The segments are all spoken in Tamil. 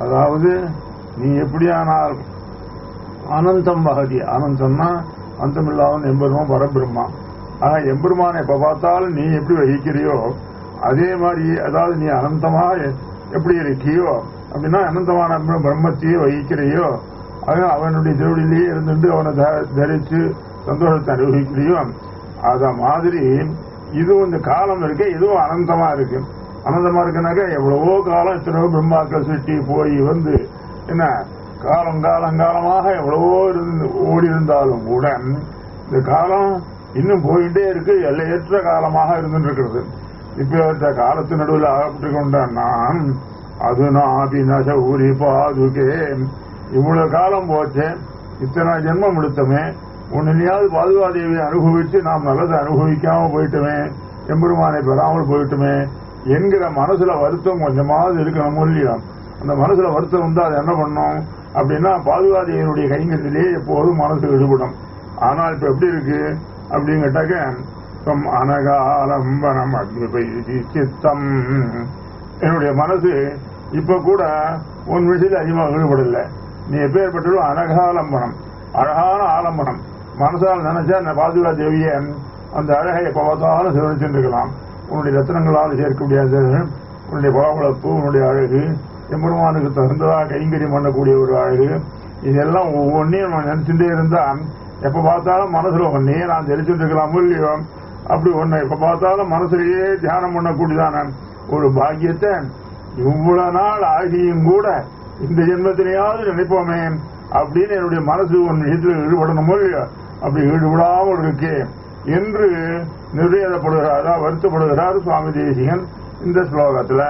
அதாவது நீ எப்படியானால் அனந்தம் வகதி அனந்தம்னா அந்தமில்லாதவன் எம்பெருமான் பரபிரம்மா ஆனா எம்பெருமானை எப்ப பார்த்தாலும் நீ எப்படி வகிக்கிறியோ அதே மாதிரி அதாவது நீ அனந்தமா எப்படி இருக்கியோ அப்படின்னா அனந்தமான பிர- பிரம்மத்தையே வகிக்கிறையோ அது அவனுடைய திருவடியிலேயே இருந்துட்டு அவனை த- தரிச்சு சந்தோஷத்தை அனுபவிக்கிறியோ அத மாதிரி இதுவும் இந்த காலம் இருக்கு இதுவும் அனந்தமா இருக்கு அனந்தமா இருக்குனாக்கா எவ்வளவோ காலம் எத்தனையோ பிரம்மாக்கள் சுற்றி போய் வந்து என்ன காலம் காலம் காலமாக எவ்வளவோ இருந்து ஓடி இருந்தாலும் கூட இந்த காலம் இன்னும் போயிட்டே இருக்கு எல்லையற்ற காலமாக இருந்துட்டு இருக்கிறது இப்ப காலத்து நடுவில் அகப்பட்டு கொண்ட நான் அது நாபி நச ஊரி பாதுகே இவ்வளவு காலம் போச்சே இத்தனை ஜென்மம் எடுத்தமே உன்னையாவது பாதுகாதேவியை அனுபவிச்சு நாம் நல்லதை அனுபவிக்காம போயிட்டுமே எம்பெருமானை பெறாமல் போயிட்டுமே என்கிற மனசுல வருத்தம் கொஞ்சமாவது இருக்கணும் இல்லையா அந்த மனசுல வருத்தம் வந்து அது என்ன பண்ணும் அப்படின்னா பாதுகாதேவியனுடைய கைங்கரிலே எப்போதும் மனசு ஈடுபடும் ஆனால் இப்ப எப்படி இருக்கு அப்படின்னு கேட்டாக்க தம் அனகாலம்பனம் அக்னிபைதி சித்தம் என்னுடைய மனசு இப்ப கூட உன் விஷயத்தில் அதிகமாக ஈடுபடல நீ எப்பேற்பட்டாலும் அனகாலம்பனம் அழகான ஆலம்பனம் மனசால் நினைச்சா அந்த பாதுகா தேவிய அந்த அழகை எப்ப பார்த்தாலும் சிவனிச்சுட்டு இருக்கலாம் உன்னுடைய ரத்தனங்களால் சேர்க்க முடியாது உன்னுடைய பழவளப்பு உன்னுடைய அழகு எம்பெருமானுக்கு தகுந்ததாக கைங்கரியம் பண்ணக்கூடிய ஒரு அழகு இதெல்லாம் ஒவ்வொன்றையும் நம்ம நினைச்சுட்டே இருந்தா எப்ப பார்த்தாலும் மனசுல ஒன்னே நான் தெரிச்சுட்டு இருக்கலாம் இல்லையோ அப்படி ஒண்ணு எப்ப பார்த்தாலும் மனசுலயே தியானம் பண்ணக்கூடியதான ஒரு பாக்கியத்தை இவ்வளவு நாள் ஆகியும் கூட இந்த ஜென்மத்திலேயாவது நினைப்போமே அப்படின்னு என்னுடைய மனசு ஒன் விஷயத்தில் ஈடுபடணுமோ இல்லையோ அப்படி ஈடுபடாமல் இருக்கே என்று நிர்வேதப்படுகிறார் அதாவது வருத்தப்படுகிறார் சுவாமி தேசிகன் இந்த ஸ்லோகத்துல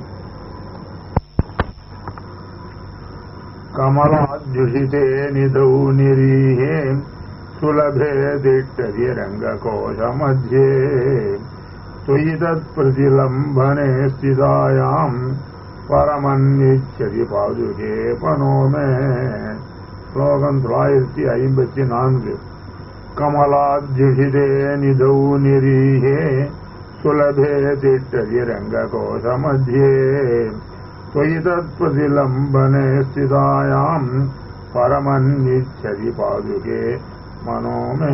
கமலாத்யுஷிதே நிதௌ நிரீஹே சுலபே திட்டதி ரங்ககோஷ மத்தியே त्वयि तत्प्रतिलम्बने स्थितायाम् பரமன்னிச்சதி பாதுகே பனோமே ஸ்லோகம் தொள்ளாயிரத்தி ஐம்பத்தி நான்கு கமலாத்யுஷிதே நிதௌ நிரீஹே சுலபே திட்டதி ரங்ககோஷ மத்தியே त्वयि तत्प्रतिलम्बने स्थितायाम् பரமன்னிச்சதி பாதுகே மனோமே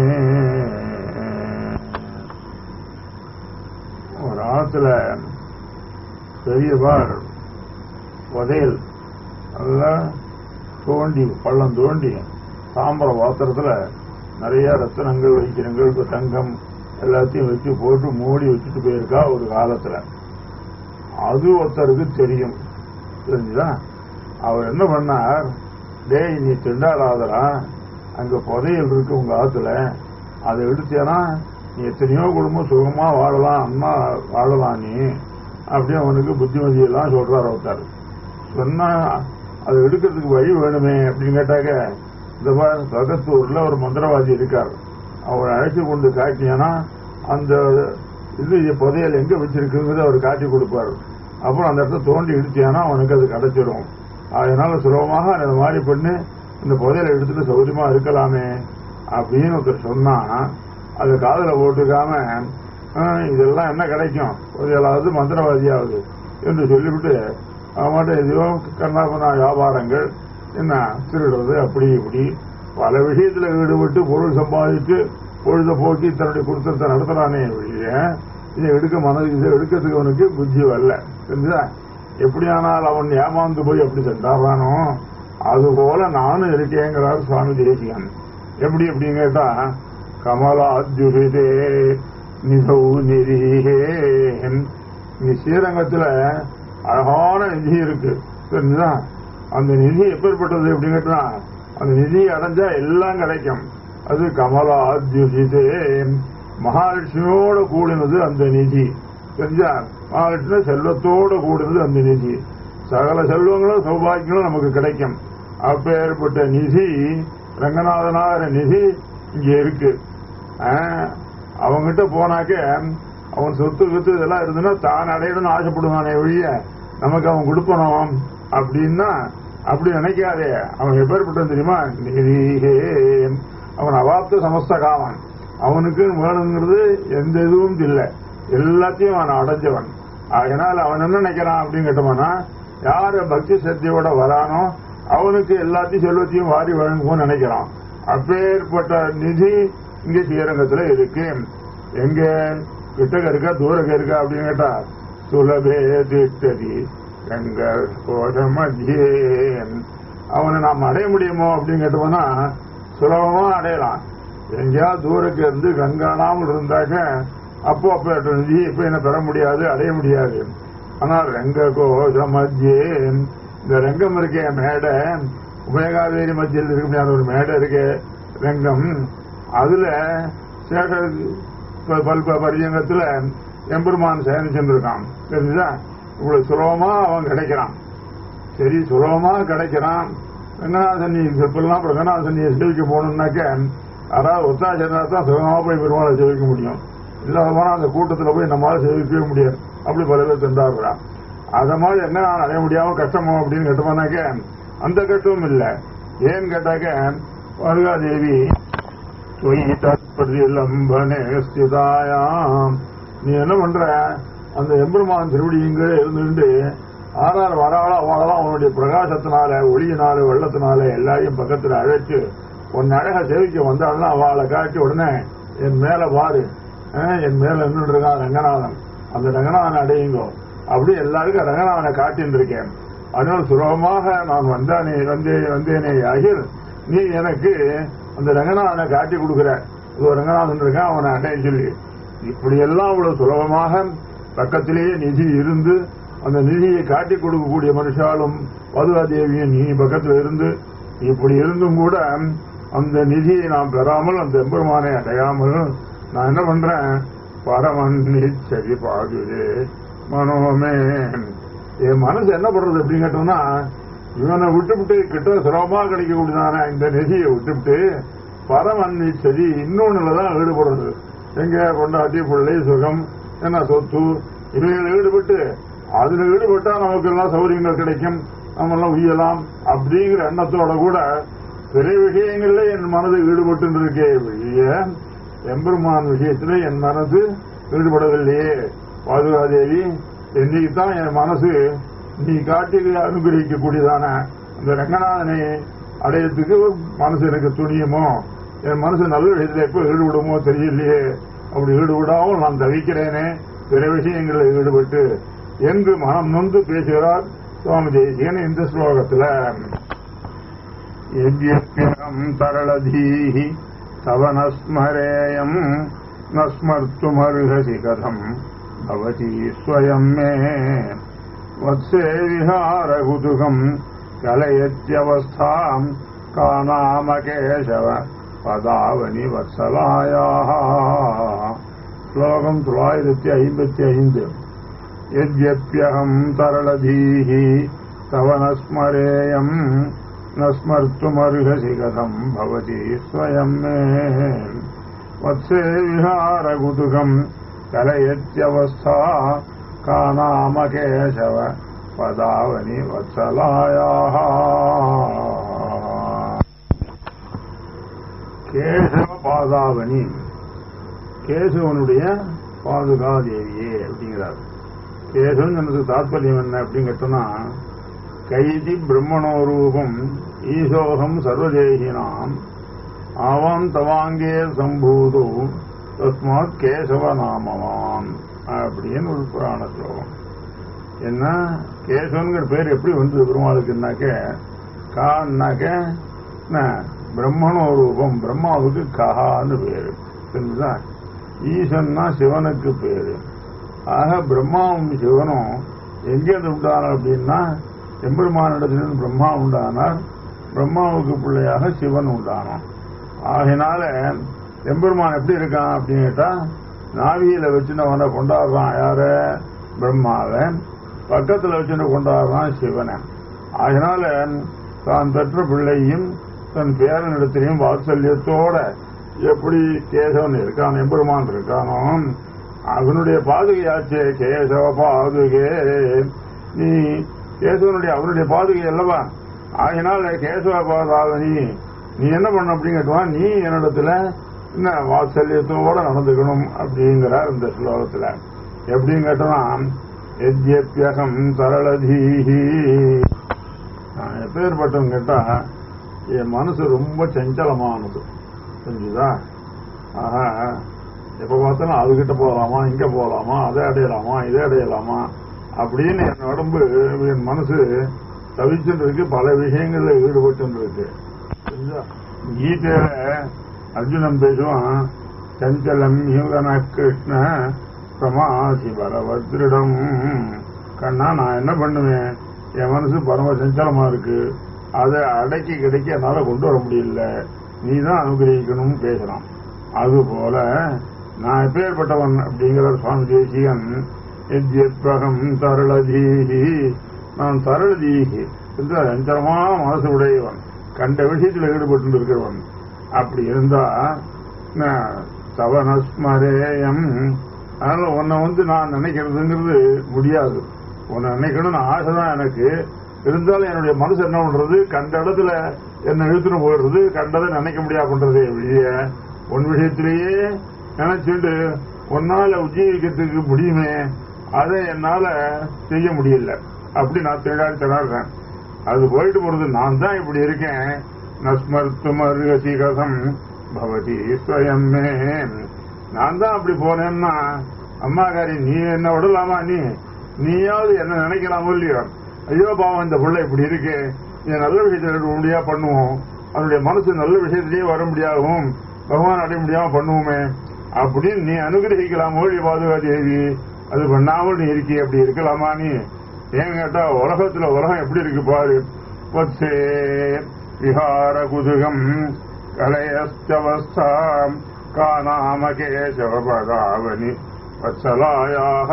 ஒரு ஆத்துல பெரியவார் புதையல் நல்லா தோண்டி பள்ளம் தோண்டி தாம்பர பாத்திரத்துல நிறைய ரத்தனங்கள் வைக்கிறங்கள் இப்ப தங்கம் எல்லாத்தையும் வச்சு போட்டு மூடி வச்சுட்டு போயிருக்கா ஒரு காலத்துல அது ஒருத்தருக்கு தெரியும் தெரிஞ்சுதா அவர் என்ன பண்ணார் டேய் நீ திண்டாடாதரா அங்க புதையல் இருக்கு உங்க ஆத்துல அதை எடுத்தேனா நீ எத்தனையோ குடும்பம் சுகமா வாழலாம் அம்மா வாழலாம் நீ அப்படியே அவனுக்கு புத்திமதி எல்லாம் சொல்றாரு ஒருத்தர் சொன்னா அதை எடுக்கிறதுக்கு வழி வேணுமே அப்படின்னு கேட்டாக்க இந்த மாதிரி சகத்தூர்ல ஒரு மந்திரவாதி இருக்கார் அவரை அழைச்சு கொண்டு காட்டினா அந்த இது புதையல் எங்க வச்சிருக்குங்கிறத அவர் காட்டி கொடுப்பாரு அப்புறம் அந்த இடத்த தோண்டி இடிச்சியானா அவனுக்கு அது கிடைச்சிடும் அதனால சுலபமாக அந்த மாதிரி பண்ணி இந்த புதையலை எடுத்துட்டு சௌகரியமா இருக்கலாமே அப்படின்னு ஒருத்தர் சொன்னா அது காதல போட்டுக்காம "ஆஹ், இதெல்லாம் என்ன கிடைக்கும் புதையலாவது மந்திரவாதியாவது என்று சொல்லிவிட்டு அவன்கிட்ட எதையோ கண்ணாபண்ணா வியாபாரங்கள் என்ன திருடுறது அப்படி இப்படி பல விஷயத்துல ஈடுபட்டு பொருள் சம்பாதிச்சு பொழுத போக்கி தன்னுடைய குடுத்தத்தை நடத்துறானே ஒழிய இதை எடுக்க மனது இதை எடுக்கிறதுக்கு அவனுக்கு புத்தி வரல தெரிஞ்சா எப்படியானால் அவன் ஏமாந்து போய் எப்படி சென்றாரானோ அது போல நானும் இருக்கேங்கிறார் சுவாமி தேசிகன் எப்படி அப்படின்னு கேட்டா கமலாத்யுரிதே நிதௌ நிரீஹே நீ ஸ்ரீரங்கத்துல அழகான நிதி இருக்கு தெரிஞ்சுதா அந்த நிதி எப்பேற்பட்டது அப்படின்னு கேட்டா அந்த நிதி அடைஞ்சா எல்லாம் கிடைக்கும் அது கமலாத்யுஷிதே மகாலட்சுமியோட கூடினது அந்த நிதி தெரிஞ்சா மகாலட்சுமி செல்வத்தோட கூடினது அந்த நிதி சகல செல்வங்களும் சௌபாகியங்களும் நமக்கு கிடைக்கும் அப்பேற்பட்ட நிதி ரங்கநாதனாகிற நிதி இங்க இருக்கு ஆஹ், அவங்கிட்ட போனாக்க அவன் சொத்து சொத்து இதெல்லாம் இருந்ததுன்னா தான் அடையணும்னு ஆசைப்படுவானே ஒழிய நமக்கு அவன் கொடுப்பணும் அப்படின்னா அப்படி நினைக்காதே அவன் எப்பேற்பட்டான் தெரியுமா நிதிஹே அவன் அவாப்த சமஸ்த காமன் அவனுக்கு வேணுங்கிறது எந்த இதுவும் இல்லை எல்லாத்தையும் அவன் அடைஞ்சவன் அதனால அவன் என்ன நினைக்கிறான் அப்படின்னு கேட்டோம்னா யாரு பக்தி சக்தியோட வரானோ அவனுக்கு எல்லாத்தையும் செல்வத்தையும் வாரி வழங்குவோம்னு நினைக்கிறான் அப்பேற்பட்ட நிதி இங்க ஸ்ரீரங்கத்துல இருக்கு எங்க கிட்டக்க இருக்கா தூரக்க இருக்கா அப்படின்னு கேட்டா சுலபே திட்டதி எங்க கோஷ மத்தியே அவனை நாம் அடைய முடியுமோ அப்படின்னு கேட்டோம்னா சுலபமா அடையலாம் எங்கேயாவது தூரக்கு இருந்து கண்காணாமல் இருந்தாக்க அப்போ அப்ப நிதி இப்ப என்ன பெற முடியாது அடைய முடியாது ஆனா ரங்க கோஷ மத்தியே இந்த ரங்கம் இருக்கே மேடை உமேகாவேரி மத்தியில் இருக்க முடியாத ஒரு மேடை இருக்கு ரங்கம் அதுல சேஷ ப- பல்ப பரியங்கத்துல எம்பெருமான் சேமிச்சுட்டு இருக்கான் தெரிஞ்சுதா இவ்வளவு சுலபமா அவன் கிடைக்கிறான் சரி சுலபமா கிடைக்கிறான் ரங்கநாதன் நீ இப்பெல்லாம் ரங்கநாதன் நீ சேவிக்க போகணும்னாக்க அதாவது ஒத்தாச்சனா தான் சுலபமா போய் பெருமாளை சேவிக்க முடியும் இல்லாத போனா அந்த கூட்டத்துல போய் நம்மளால சேவிக்கவே முடியாது அப்படி பல பேர் சென்றாடுறான் அத மாதிரி என்ன நான் அடைய முடியாம கஷ்டமோ அப்படின்னு கேட்டோம்னாக்க அந்த கஷ்டமும் இல்ல ஏன்னு கேட்டாக்க வருகாதேவி தொய் தற்பதிலம்பனே ஸ்திதாயாம் நீ என்ன பண்ற அந்த எம்பெருமான் திருவடி இங்கே இருந்துட்டு ஆறாறு வராளா வாழலாம் அவனுடைய பிரகாசத்தினால ஒளியினால வெள்ளத்தினால எல்லாரையும் பக்கத்துல அழைச்சு உன் அழக சேவிக்க வந்தாள்னா அவளை காட்டி உடனே என் மேல பாரு அஹ், என் மேல நின்று இருக்கான் ரங்கநாதன் அந்த ரங்கநாதன் அடையுங்கோ அப்படி எல்லாருக்கும் ரங்கநாதனை காட்டின்னு இருக்கேன் அதனால சுலபமாக நான் வந்தானே வந்தே வந்தேனே ஆகில் நீ எனக்கு அந்த ரங்கநாதனை காட்டி கொடுக்குற இது ரங்கநாதன் இருக்கான் அவனை அடைய சொல்லி இப்படி எல்லாம் அவ்வளவு சுலபமாக பக்கத்திலேயே நிதி இருந்து அந்த நிதியை காட்டி கொடுக்கக்கூடிய மனுஷாலும் பதுவாதேவியும் நீ பக்கத்துல இருந்து இப்படி இருந்தும் கூட அந்த நிதியை நாம் பெறாமல் அந்த எம்பெருமானை அடையாமல் நான் என்ன பண்றேன் பரமன் சரி பாகுதே மனோமே என் மனசு என்ன பண்றது அப்படின்னு கேட்டோம்னா இவனை விட்டுவிட்டு கிட்ட சுலபமா கிடைக்கக்கூடியதான இந்த நிதியை விட்டுவிட்டு பரமன் சரி இன்னொன்னுலதான் ஈடுபடுறது எங்க கொண்டாட்டி பிள்ளை சுகம் என்ன சொத்து இவைகள் ஈடுபட்டு அதுல ஈடுபட்டா நமக்கு எல்லாம் சௌகரியங்கள் கிடைக்கும் நம்ம எல்லாம் உய்யலாம் அப்படிங்கிற எண்ணத்தோட கூட பெரிய விஷயங்கள்ல என் மனது ஈடுபட்டு இருக்கே வெளிய எம்பெருமான் விஷயத்துல என் மனது ஈடுபடவில்லையே பாதுகாதேவி என்னைக்கு தான் என் மனசு நீ காட்டி அனுகிரகிக்கக்கூடியதான அந்த ரங்கநாதனை அடையத்துக்கு மனசு எனக்கு துணியுமோ என் மனசு நல்ல விஷயத்துல எப்போ ஈடுபடுமோ தெரியலையே அப்படி ஈடுபடாமல் நான் தவிக்கிறேனே பிற விஷயங்களில் ஈடுபட்டு என்று மனம் நொந்து பேசுகிறார் சுவாமி தேசிகன் இந்த ஸ்லோகத்துல यद्यप्यहम् तरलधीः तव न स्मरेयम् न स्मर्तुमर्हसि कथम् भवती स्वयम् मे वत्से विहारकुतुकम् कलयत्यवस्थाम् का नाम केशव पदावनि वत्सलायाः श्लोकम् தொள்ளாயிரத்தி ஐம்பத்தி ஐந்து यद्यप्यहम् तरलधीः तव न स्मरेयम् न स्मर्तुमर्हसि कथम् भवति स्वयम् मे वत्से विहारकुतुकम् कलयत्यवस्था का नाम केशव पदावनि वत्सलायाः கேசவ பாதாவணி கேசவனுடைய பாதுகாதேவியே அப்படிங்கிறார் கேசவன் எனக்கு தாத்பரியம் என்ன அப்படின்னு கேட்டோம்னா கைதி பிரம்மணோ ரூபம் ஈசோகம் சர்வதேகினாம் ஆவாம் தவாங்கே சம்பூதோ தஸ்மாத் கேசவ நாமவான் அப்படின்னு ஒரு புராண ஸ்லோகம் என்ன கேசவன்கிற பேர் எப்படி வந்தது பெருமாளுக்குனாக்க கான்னாக்க என்ன பிரம்மணோ ரூபம் பிரம்மாவுக்கு கஹான்னு பேரு தெரிஞ்சுதா ஈசன்னா சிவனுக்கு பேரு ஆக பிரம்மாவும் சிவனும் எங்கேருந்து உண்டானார் அப்படின்னா எம்பெருமானிடத்திலிருந்து பிரம்மா உண்டானார் பிரம்மாவுக்கு பிள்ளையாக சிவன் உண்டானான் ஆகினால எம்பெருமான் எப்படி இருக்கான் அப்படின்னு கேட்டா நாவியில வச்சுன்னு அவனை கொண்டாடுறான் யார பிரம்மாவை பக்கத்துல வச்சுன்னு கொண்டாடுறான் சிவனை அதனால தான் பெற்ற பிள்ளையும் தன் பேரனிடத்திலையும் வாத்சல்யத்தோட எப்படி கேசவன் இருக்கான் எம்பெருமான் இருக்கானோ அவனுடைய பாதுகையாச்சே கேசவ பாதுகே நீ கேசவனுடைய அவனுடைய பாதுகை அல்லவா ஆகினால் கேசவ பாதாவனி நீ என்ன பண்ண அப்படின்னு கேட்டுவான் நீ என்னிடத்துல என்ன வாத்சல்யத்தோட நடந்துக்கணும் அப்படிங்கிறார் இந்த ஸ்லோகத்துல எப்படின்னு கேட்டோம்னா எத்யப்யகம் சரளதீஹி நான் எப்பேற்பட்டவன் கேட்டா என் மனசு ரொம்ப சஞ்சலமானது புரிஞ்சுதா ஆஹா எப்ப பார்த்தாலும் அதுகிட்ட போகலாமா இங்க போகலாமா அதை அடையலாமா இதை அடையலாமா அப்படின்னு என் உடம்பு என் மனசு தவிச்சுட்டு இருக்கு பல விஷயங்கள்ல ஈடுபட்டு இருக்கு புரியுதா? கீதையில அர்ஜுனன் பேசுவான் சஞ்சலம் யுகன கிருஷ்ண சமாசி பலவத்ரிடம் கண்ணா நான் என்ன பண்ணுவேன் என் மனசு பரம சஞ்சலமா இருக்கு அதை அடக்கி கிடைக்க என்னால கொண்டு வர முடியல நீ தான் அனுகிரகிக்கணும்னு பேசுறான் அது போல நான் எப்பேற்பட்டவன் அப்படிங்கிற சுவாமி தேசியன் எத்யத்வகம் தரளதீகி நான் தரளதீகி என்ற சஞ்சலமான மனசு உடையவன் கண்ட விஷயத்தில் ஈடுபட்டு இருக்கிறவன் அப்படி இருந்தா நான் தவனஸ்மரேயம் அதனால உன்னை வந்து நான் நினைக்கிறதுங்கிறது முடியாது உன்னை நினைக்கணும்னு ஆசை தான் எனக்கு இருந்தாலும் என்னுடைய மனசு என்ன பண்றது கண்ட இடத்துல என்ன இழுத்துன்னு போயிடுறது கண்டதை நினைக்க முடியாது பண்றதே வெளிய உன் விஷயத்திலேயே நினைச்சுட்டு உன்னால உஜ்ஜீவிக்கிறதுக்கு முடியுமே அதை என்னால செய்ய முடியல அப்படி நான் திண்டாடி திணறேன் அது போயிட்டு போறது நான் தான் இப்படி இருக்கேன் நஸ்மர்த்துமர்கசி கதம் பவதி ஸ்வயமே நான் தான் அப்படி போனேன்னா அம்மாக்காரி நீ என்ன விடலாமா நீ நீயாவது என்ன நினைக்கலாமோ இல்லையோ ஐயோ பாவம் இந்த பிள்ளை இப்படி இருக்கு நீ நல்ல விஷயத்துல இருக்க முடியா பண்ணுவோம் அவனுடைய மனசு நல்ல விஷயத்திலேயே வர முடியாகவும் பகவான் அடைய முடியாம பண்ணுவோமே அப்படின்னு நீ அனுகிரகிக்கலாமோ இல்லையா பாதுகா தேவி அது பண்ணாமல் நீ இருக்கி அப்படி இருக்கலாமா நீ ஏன் கேட்டா உலகத்துல உலகம் எப்படி இருக்கு பாரு வத்சே விஹார குதுகம் கலையஸ்தவஸ்தாம் காணாம கேசவபதாவனி வத்சலாயாக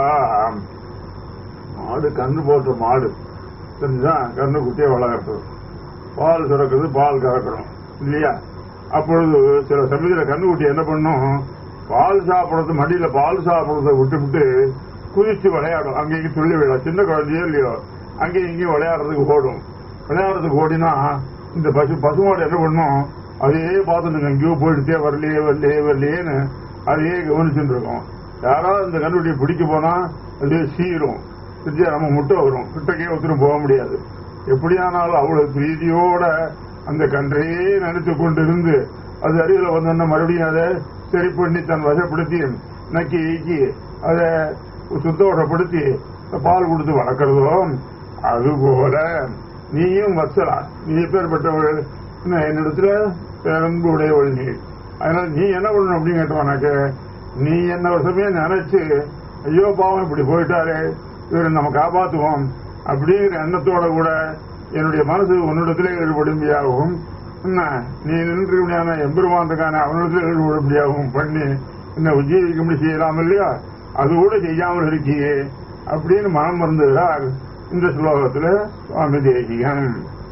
மாடு கண்ணு போட்ட மாடு தெரிஞ்சுதான் கண்ணு குட்டியை வளர்க்கறது பால் சுரக்கிறது பால் கறக்கணும் இல்லையா அப்பொழுது சில சமயத்துல கண்ணுக்குட்டி என்ன பண்ணும் பால் சாப்பிடறது மடியில பால் சாப்பிடறத விட்டு விட்டு குதிச்சு விளையாடும் அங்கேயும் துள்ளி விளையாடும் சின்ன குழந்தையோ இல்லையோ அங்கேயும் இங்கேயும் விளையாடுறதுக்கு ஓடும் விளையாடுறதுக்கு ஓடினா இந்த பசு பசுமாடு என்ன பண்ணும் அதையே பார்த்துட்டு எங்கேயோ போயிடுச்சே வரலையே வரலையே வரலையேன்னு அதையே கவனிச்சுட்டு இருக்கோம் யாராவது இந்த கண்ணுக்குட்டியை பிடிக்க போனா அதே சீரும் திருச்சியா நம்ம முட்டை வரும் கிட்டக்கே ஒருத்தரும் போக முடியாது எப்படியானாலும் அவ்வளவு பிரீதியோட அந்த கன்றையே நினைத்து கொண்டு இருந்து அது அருகில வந்தோன்னா மறுபடியும் அதை சரி பண்ணி தன் வசப்படுத்தி நக்கி ஈக்கி அதை சுத்தோடப்படுத்தி பால் கொடுத்து வளர்க்கறதோ அதுபோல நீயும் வத்சலா நீ பேர்பட்டவள் என்ன என்னிடத்துல பேரன்பு உடையவள் நீ அதனால நீ என்ன பண்ணணும் அப்படின்னு கேட்டவனாக்க நீ என்ன வருஷமே நினைச்சு ஐயோ பாவம் இப்படி போயிட்டாரே இவரை நம்ம காப்பாத்துவோம் அப்படிங்கிற எண்ணத்தோட கூட என்னுடைய மனசு உன்னிடத்திலே ஈடுபடும்படியாகவும் என்ன நீ நின்றுபடியான எம்பெருமான் இருக்கான அவனிடத்தில் ஈடுபடும்படியாகவும் பண்ணி என்ன உஜ்ஜீவிக்கும்படி செய்யலாம் இல்லையா அது கூட செய்யாமல் இருக்கியே அப்படின்னு மனம் மறந்துகிறார் இந்த ஸ்லோகத்துல சுவாமி தேசிகன்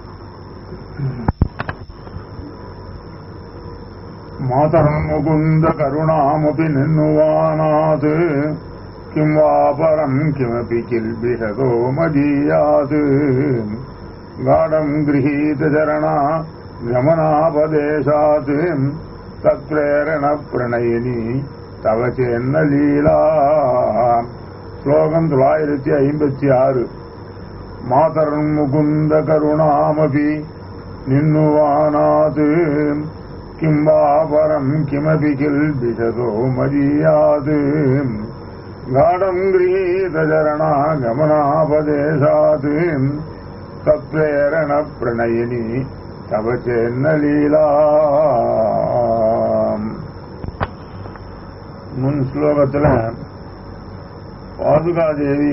மாதரம் முகுந்த கருணாமபி நின்னுவானாத் கிம் வா பரம் கிமபி கில்பிஷதோ மதீயாத் காடம் கிரகீத சரணா கமனாபதேசாத் தத்ரேரண பிரணயினி தவ சென்ன லீலா ஸ்லோகம் தொள்ளாயிரத்தி ஐம்பத்தி ஆறு மாதர் முகுந்த கருணாமபி நின்னுவானாத் கிம் வா பரம் கிமபி கில்பிஷதோ மதீயாத் காடம் கிரீதரணா கமனாபதேசாத் தத்வேரண பிரணயினி தவ சென்ன லீலா முன் ஸ்லோகத்துல பாதுகாதேவி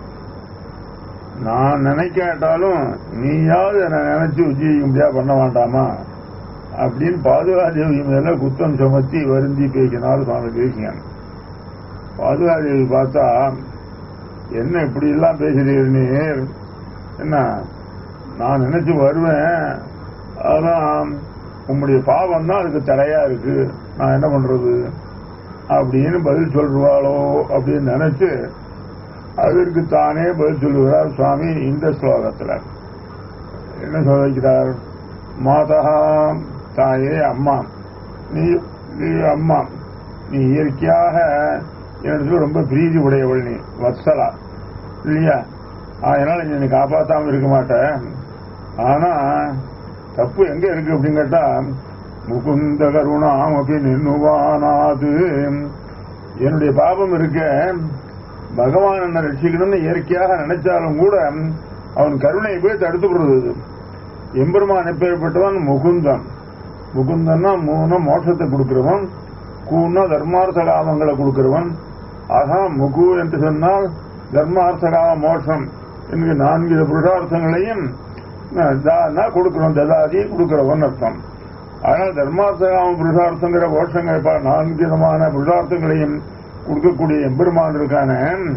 நான் நினைக்காட்டாலும் நீயாவது என்னை நினைச்சு உஜ்ஜீவிக்க முடியா பண்ண வேண்டாமா அப்படின்னு பாதுகாதேவி மேல குத்தம் சுமத்தி வருந்தி பேசினார் சுவாமி தேசியன் பாதுகாதேவி பார்த்தா என்ன இப்படி எல்லாம் பேசுறீர் நீர் என்ன நான் நினைச்சு வருவேன் அதான் உங்களுடைய பாவம் தான் அதுக்கு தடையா இருக்கு நான் என்ன பண்றது அப்படின்னு பதில் சொல்றாளோ அப்படின்னு நினைச்சு அதற்கு தானே பதில் சொல்லுகிறார் சுவாமி இந்த ஸ்லோகத்துல என்ன சொல்லிக்கிறார் மாதா தாயே அம்மா நீ நீ அம்மா நீ இயற்கையாக எனக்கு ரொம்ப பிரீதி உடையவள் நீ வத்சலா இல்லையா அதனால நீ என்னை காப்பாத்தாம இருக்க மாட்டேன் ஆனா தப்பு எங்க இருக்கு அப்படின்னு கேட்டா முகுந்த கருணாம் அப்படி நின்னுவானாது என்னுடைய பாபம் இருக்க பகவான் என்ன ரட்சிக்கணும்னு இயற்கையாக நினைச்சாலும் கூட அவன் கருணையை போய் தடுத்து விடுறது எம்பெருமான் எப்பேற்பட்டவன் முகுந்தன் முகுந்தன்னா மூணு மோட்சத்தை கொடுக்கிறவன் கூன்னா தர்மார்த்த லாபங்களை கொடுக்கிறவன் ஆகா முகு என்று சொன்னால் தர்மார்த்த லாப மோட்சம் என்கிற நான்கு புருஷார்த்தங்களையும் கொடுக்கிறோம் ததாதி கொடுக்கிறவன் அர்த்தம் அதனால் தர்மார்த்த லாப புருஷார்த்தங்கிற மோட்சங்கள் நான்கு விதமான புருஷார்த்தங்களையும் கொடுக்கக்கூடிய எம்பெருமான் இருக்கான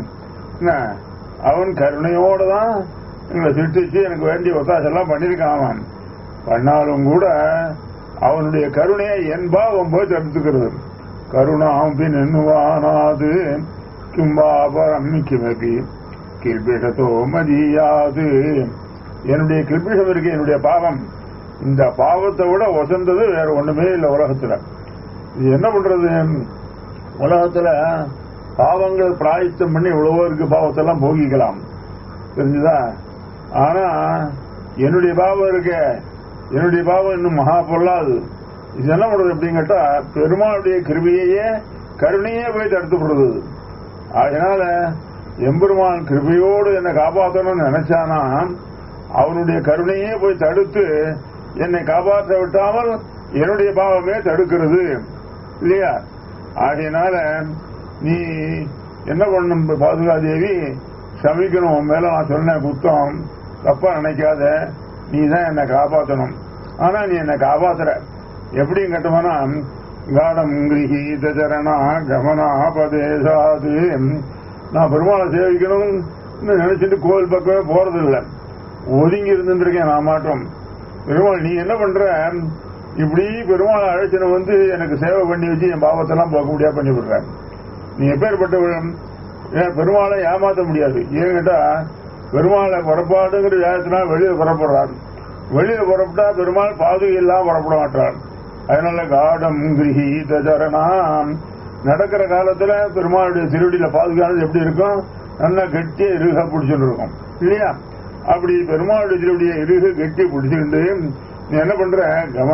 அவன் கருணையோடு தான் எங்களை சிருஷ்டிச்சு எனக்கு வேண்டிய ஒத்தாசெல்லாம் பண்ணியிருக்கான் அவன் பண்ணாலும் கூட அவனுடைய கருணையை என் பாவம் போய் தடுத்துக்கிறது கருணாம் பின் எண்ணுவானாது கிம்பாபரம் கிமபி கில்பிஷத்தோ மதியாது என்னுடைய கில்பிஷம் இருக்கு என்னுடைய பாவம் இந்த பாவத்தை விட வசந்தது வேற ஒண்ணுமே இல்லை உலகத்துல இது என்ன பண்றது உலகத்துல பாவங்கள் பிராயத்தம் பண்ணி இவ்வளவோ இருக்கு பாவத்தெல்லாம் போகிக்கலாம் தெரிஞ்சுதா ஆனா என்னுடைய பாவம் இருக்க என்னுடைய பாவம் இன்னும் மகா பொருளாது இது என்ன பண்றது அப்படின்னு கேட்டா பெருமாளுடைய கிருபியையே கருணையே போய் தடுத்து விடுறது அதனால எம்பெருமான் கிருபையோடு என்னை காப்பாற்றணும்னு நினைச்சானா அவனுடைய கருணையே போய் தடுத்து என்னை காப்பாற்ற விட்டாமல் என்னுடைய பாவமே தடுக்கிறது இல்லையா ஆகையினால நீ என்ன பண்ணும் பாதுகாதேவி சமிக்கணும் உன் மேல நான் சொன்னேன் குத்தம் தப்பா நினைக்காத நீ தான் என்னை காப்பாற்றணும் ஆனா நீ என்னை காப்பாத்துற எப்படியும் கட்டுமானா காடம் கிரகீத சரணா கமனா பதேசாது நான் பெருமாளை சேவிக்கணும் நினைச்சிட்டு கோவில் பக்கமே போறது இல்லை ஒதுங்கி இருந்துருக்கேன் நான் மாட்டோம் பெருமாள் நீ என்ன பண்ற இப்படி பெருமாள் அழைச்சனை வந்து எனக்கு சேவை பண்ணி வச்சு என் பாவத்தெல்லாம் போக முடியாது பண்ணி விடுறேன் நீ எப்பேற்பட்ட பெருமாளை ஏமாத்த முடியாது ஏன்னு கேட்டா பெருமாளை புறப்பாடுங்கிற வேகத்தினால் வெளியே புறப்படுறார் வெளியில புறப்பட்டா பெருமாள் பாதுகை எல்லாம் புறப்பட மாட்டார் அதனால காடம் கிரகீத சரணாம் நடக்கிற காலத்துல பெருமாளுடைய திருவடியில பாதுகானது எப்படி இருக்கும் நல்லா கெட்டிய இருக பிடிச்சுட்டு இருக்கும் இல்லையா அப்படி பெருமாளுடைய திருவடியை இருக கெட்டி பிடிச்சுட்டு நீ என்ன பண்ற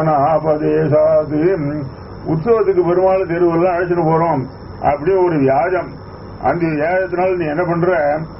கமனாபதேசாது உற்சவத்துக்கு பெருமாள் தெருவெல்லாம் அழைச்சிட்டு போறோம் அப்படியே ஒரு வியாஜம் அந்த வியாஜத்தினால நீ என்ன பண்ற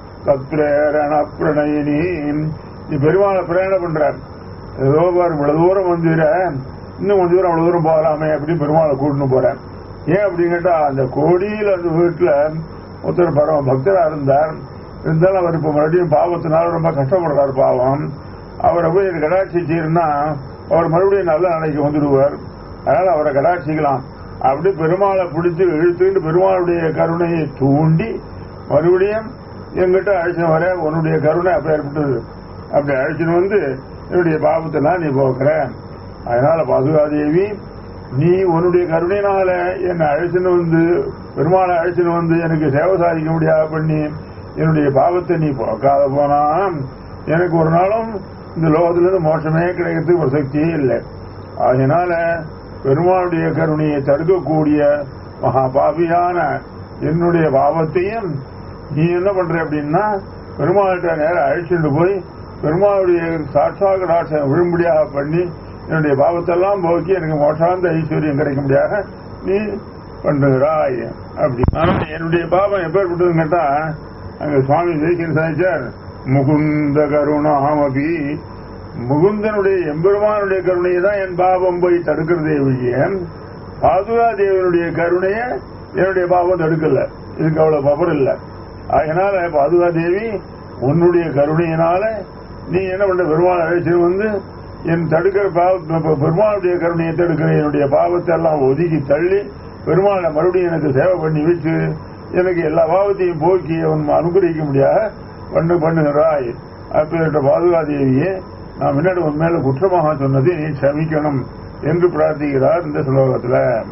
தத்ரேரண பிரணயினி நீ பெருமாளை பிரயாணம் பண்ற ஏதோ பாரு இவ்வளவு தூரம் வந்துற இன்னும் கொஞ்சம் தூரம் அவ்வளவு தூரம் போகலாமே அப்படின்னு பெருமாளை கூட்டின்னு போறேன் ஏன் அப்படின்னு கேட்டா அந்த கோடியில் அந்த வீட்டுல ஒருத்தர் பரம பக்தரா இருந்தார் இருந்தாலும் அவர் இப்ப மறுபடியும் பாவத்தினால ரொம்ப கஷ்டப்படுறாரு பாவம் அவரை போய் கடாட்சிச்சிருந்தா அவர் மறுபடியும் நல்ல நிலைக்கு வந்துடுவார் அதனால அவரை கடாட்சிக்கலாம் அப்படி பெருமாளை பிடிச்சு இழுத்துட்டு பெருமாளுடைய கருணையை தூண்டி மறுபடியும் எங்கிட்ட அழைச்சின்னு வர உன்னுடைய கருணை அப்ப ஏற்பட்டது அப்படி அழைச்சின்னு வந்து என்னுடைய பாவத்தெல்லாம் நீ போக்குற அதனால பாதுகாதேவி நீ உன்னுடைய கருணையினால என்னை அழைச்சின்னு வந்து பெருமாளை அழைச்சின்னு வந்து எனக்கு சேவை சாதிக்க முடியாத பண்ணி என்னுடைய பாவத்தை நீ போக்காத போனா எனக்கு ஒரு நாளும் இந்த லோகத்திலிருந்து மோசமே கிடைக்கிறதுக்கு ஒரு சக்தியே இல்லை அதனால பெருமாளுடைய கருணையை தடுக்கக்கூடிய மகா பாபியான என்னுடைய பாவத்தையும் நீ என்ன பண்ற அப்படின்னா பெருமாள்கிட்ட நேரம் அழைச்சிட்டு போய் பெருமாளுடைய சாட்சா கடாட்சம் விழும்படியாக பண்ணி என்னுடைய பாவத்தெல்லாம் போக்கி எனக்கு மோசாந்த ஐஸ்வர்யம் கிடைக்கும்படியாக நீ பண்ணுகிறாய் அப்படி ஆனா என்னுடைய பாவம் எப்பேற்பட்டதுன்னு கேட்டா அங்க சுவாமி ஜெய்கின் சாதிச்சார் முகுந்த கருணாமபி முகுந்தனுடைய எம்பெருமானுடைய கருணையை தான் என் பாவம் போய் தடுக்கிறதே ஒழிய பாதுகா தேவனுடைய கருணைய என்னுடைய பாவம் தடுக்கல இதுக்கு அவ்வளவு பவர் இல்ல அதனால பாதுகா தேவி உன்னுடைய கருணையினால நீ என்ன பண்ற பெருமாள் அழைச்சி வந்து என் தடுக்கிற பாவ பெருமாளுடைய கருணையை தடுக்கிற என்னுடைய பாவத்தை எல்லாம் ஒதுக்கி தள்ளி பெருமாளை மறுபடியும் எனக்கு சேவை பண்ணி வச்சு எனக்கு எல்லா பாவத்தையும் போக்கி அவன் அனுகிரகிக்க முடியாத பண்ணு பண்ணுகிறாய் அப்பேற்ற பாதுகாதேவியே நான் முன்னாடி உன் மேல குற்றமாக சொன்னதை நீ சமிக்கணும் என்று பிரார்த்திக்கிறார் இந்த ஸ்லோகத்துல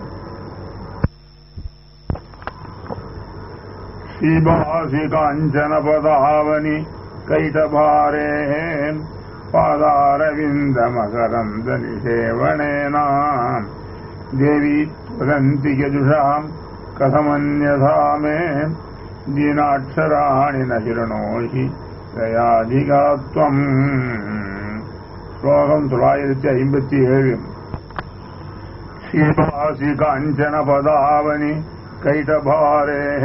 சிபாசி காஞ்சன பதாவனி கைடபாரே பாதாரவிந்த மகரந்த நிஷேவனேனாம் தேவி வதந்தி யஜுஷாம் கதமன்யதா மே दीनाक्षराणि न हिरणोहि दयाधिगात्वम् श्लोकम् தொள்ளாயிரத்தி ஐம்பத்தி ஏழு शिवासि काञ्चन पदावनि कैटभारेः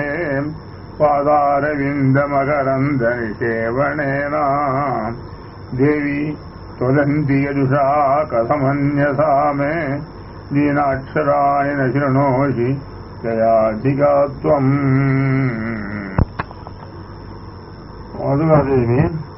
पादारविन्दमकरन्दनिषेवणेन देवी त्वदन्ति यजुषा कथमन्यथा मे दीनाक्षराणि न शृणोषि दयाधिका त्वम् மதுகாதேவி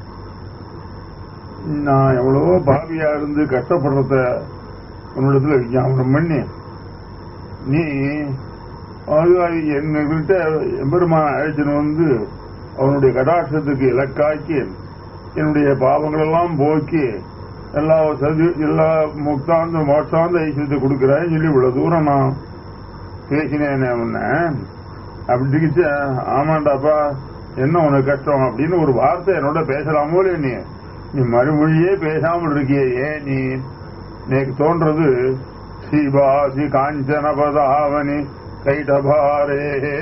நான் எவ்வளவோ பாவியா இருந்து கஷ்டப்படுறத உன்னிடத்துல விஞ்ஞாபனம் பண்ணி நீ மதுகாதி என்கிட்ட எம்பெருமான அழைச்சின்னு வந்து அவனுடைய கடாட்சத்துக்கு இலக்காக்கி என்னுடைய பாவங்களெல்லாம் போக்கி எல்லா சதி எல்லா முக்தாந்த மோட்சாந்த ஐஸ்வரத்தை கொடுக்குறேன்னு சொல்லி இவ்வளவு தூரம் நான் பேசினேனே உன்ன அப்படிக்கிச்சு ஆமாண்டாப்பா என்ன உனக்கு கஷ்டம் அப்படின்னு ஒரு வார்த்தை என்னோட பேசலாமோ இல்லையா நீ நீ மறுமொழியே பேசாமல் இருக்கியே ஏன் நீ எனக்கு தோன்றது சிவாசி காஞ்சன பதாவனி கைடபாரேஹே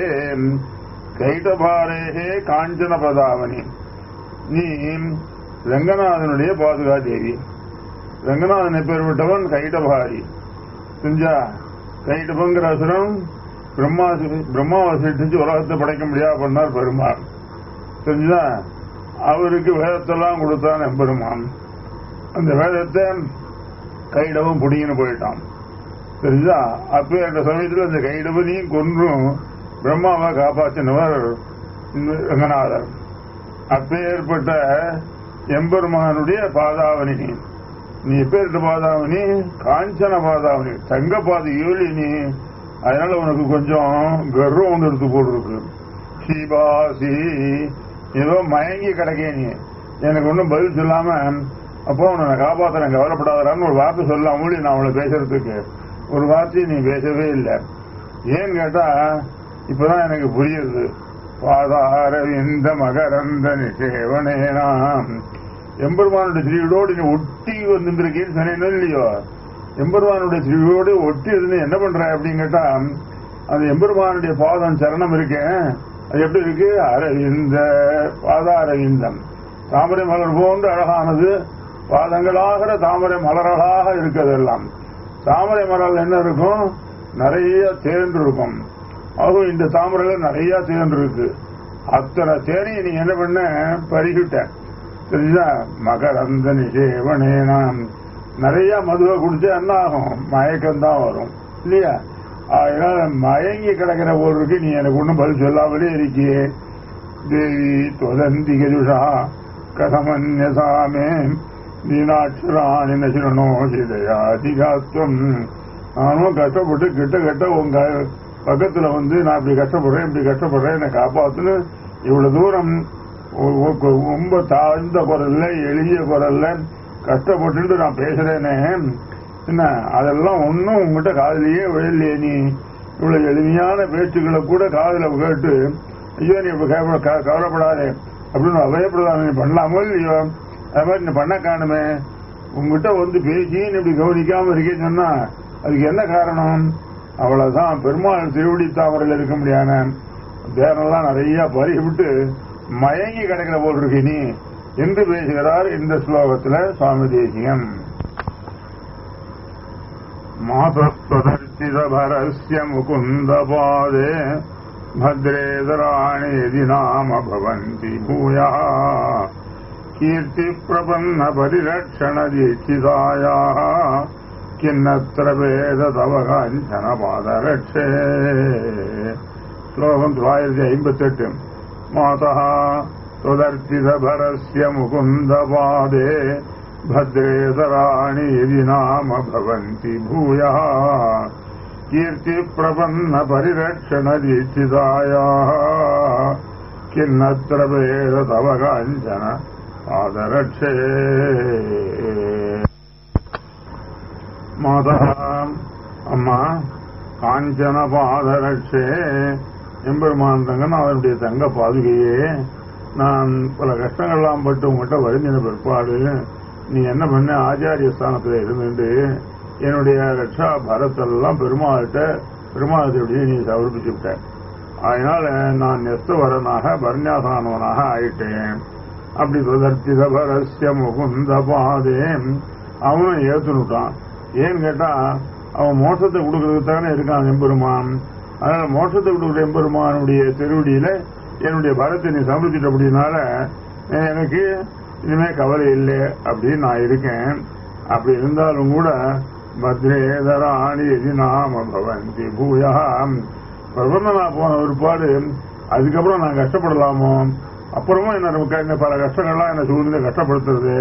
கைடபாரேஹே காஞ்சன பதாவனி நீ ரங்கநாதனுடைய பாதுகா தேவி ரங்கநாதனை பேர் விட்டவன் கைடபாரி செஞ்சா கைடபங்கிற அசுரம் பிரம்மா பிரம்மாவை சிட்டிச்சு உலகத்தை படைக்க முடியாது பண்ணார் பெருமாள் தெரிஞ்சா அவருக்கு வேதத்தெல்லாம் கொடுத்தான் எம்பெருமான் அந்த வேதத்தை கைடவும் புடிங்கன்னு போயிட்டான் தெரிஞ்சா அப்ப அந்த சமயத்தில் அந்த கைடவனையும் கொன்றும் பிரம்மாவை காப்பாற்றினவர் ரங்கநாதர் அப்பேற்பட்ட எம்பெருமானுடைய பாதாவணி நீ நீ எப்பேற்பட்ட பாதாவணி காஞ்சன பாதாவணி தங்க பாதையோலி நீ அதனால உனக்கு கொஞ்சம் கர்வம் ஒன்று எடுத்து போட்டுருக்கு சிபாசி ஏதோ மயங்கி கிடக்கே நீ எனக்கு ஒன்றும் பதில் சொல்லாம அப்போ உன்னை காப்பாத்துறேன் கவலைப்படாதான்னு ஒரு வார்த்தை சொல்லலாம் மூடி நான் அவளை பேசுறதுக்கு ஒரு வார்த்தையை நீ பேசவே இல்லை ஏன்னு கேட்டா இப்பதான் எனக்கு புரியுது பாதார இந்த மகரந்த நிஷேவனேனாம் எம்பெருமானுடைய ஸ்ரீயோடு நீ ஒட்டி வந்துருக்கேன்னு சொன்னேன்னு இல்லையோ எம்பெருமானுடைய ஸ்ரீயோடு ஒட்டி இருந்து என்ன பண்ற அப்படின்னு கேட்டா அந்த எம்பெருமானுடைய பாதம் சரணம் இருக்கேன் அது எப்படி இருக்கு அரவிந்த பாதாரவிந்தம் தாமரை மலர் போன்று அழகானது பாதங்களாகிற தாமரை மலர்களாக இருக்கிறதெல்லாம் தாமரை மலர் என்ன இருக்கும் நிறைய தேர்ந்து இருக்கும் அதுவும் இந்த தாமரையில நிறைய தேர்ந்து இருக்கு அத்தனை தேனையை நீ என்ன பண்ண பருகிட்ட தெரிஞ்சா மகரந்த நிஷேவனேனாம் நிறைய மதுவை குடிச்சா என்ன ஆகும் மயக்கம் தான் வரும் இல்லையா அதனால மயங்கி கிடக்கிற போருக்கு நீ எனக்கு ஒன்றும் பதில் சொல்லாமலே இருக்கியே தேவி தொதந்தி கஜுஷா கதமன்யசாமே தீனாட்சராணி நசிரணோ சிதையாதிகாத்துவம் நானும் கஷ்டப்பட்டு கிட்ட கிட்ட உங்க பக்கத்துல வந்து நான் இப்படி கஷ்டப்படுறேன் இப்படி கஷ்டப்படுறேன் என்னை காப்பாத்துன்னு இவ்வளவு தூரம் ரொம்ப தாழ்ந்த குரல்ல எளிய குரல்ல கஷ்டப்பட்டு நான் பேசுறேனே என்ன அதெல்லாம் ஒன்னும் உங்ககிட்ட காதலியே விழலையே நீ இவ்வளவு எளிமையான பேச்சுக்களை கூட காதல கேட்டு ஐயோ நீ இப்ப கவலைப்படாதே அப்படின்னு அபயப்பிரதானம் நீ பண்ணலாமோ இல்லையோ அது மாதிரி நீ பண்ண காணுமே உங்ககிட்ட வந்து பேசி நீ இப்படி கவனிக்காம இருக்கேன்னு சொன்னா அதுக்கு என்ன காரணம் அவ்வளவுதான் பெருமாள் திருவடி தாமரையில் இருக்க முடியாத தேனெல்லாம் நிறைய பறி விட்டு மயங்கி கிடக்கிற போல் இருக்கு நீ என்று பேசுகிறார் இந்த ஸ்லோகத்துல சுவாமி தேசியம் मातस्त्वदर्चितभरस्य मुकुन्दपादे भद्रेदराणि यदि नाम भवन्ति भूयः कीर्तिप्रपन्नपरिरक्षणदीक्षितायाः किन्नत्र वेद तव काञ्चनपादरक्षे श्लोकम् தொள்ளாயிரத்தி ஐம்பத்தெட்டு मातः त्वदर्चितभरस्य मुकुन्दपादे भद्रेतराणि यदि नाम भवन्ति भूयः कीर्तिप्रपन्नपरिरक्षणदीक्षितायाः किन्नत्र वेद तव काञ्चन पादरक्षे मातः அம்மா காஞ்சன பாதரட்சே எம்பெருமான் தங்கன் அவனுடைய தங்க பாதுகையே நான் பல கஷ்டங்கள்லாம் பட்டு உங்கள்கிட்ட வருந்தின பிற்பாடு நீ என்ன பண்ண ஆச்சாரிய ஸ்தானத்துல இருந்துட்டு என்னுடைய ரட்சா பரத்தெல்லாம் பெருமாள்கிட்ட பெருமாளத்தை நீ சமர்ப்பிச்சு விட்ட அதனால நான் நெஸ்தவரனாக பர்ணியாசானவனாக ஆயிட்டேன் அப்படி பிரதர்த்தித பரஸ்ய முகுந்த பாதே அவனும் ஏத்துனுட்டான் ஏன்னு கேட்டா அவன் மோட்சத்தை கொடுக்கறதுக்கு தானே இருக்கான் எம்பெருமான் அதனால மோட்சத்தை கொடுக்குற எம்பெருமானுடைய திருவடியில என்னுடைய பரத்தை நீ சமர்ப்பிட்ட அப்படின்னால எனக்கு இனிமே கவலை இல்லை அப்படின்னு நான் இருக்கேன் அப்படி இருந்தாலும் கூட பத்ரேதராணி எதி நாம பவந்தி பூயாம் பிரபந்தனா போன ஒருபாடு அதுக்கப்புறம் நான் கஷ்டப்படலாமோ அப்புறமும் என்ன நமக்கு என்ன பல கஷ்டங்கள்லாம் என்ன சூழ்நிலை கஷ்டப்படுத்துறது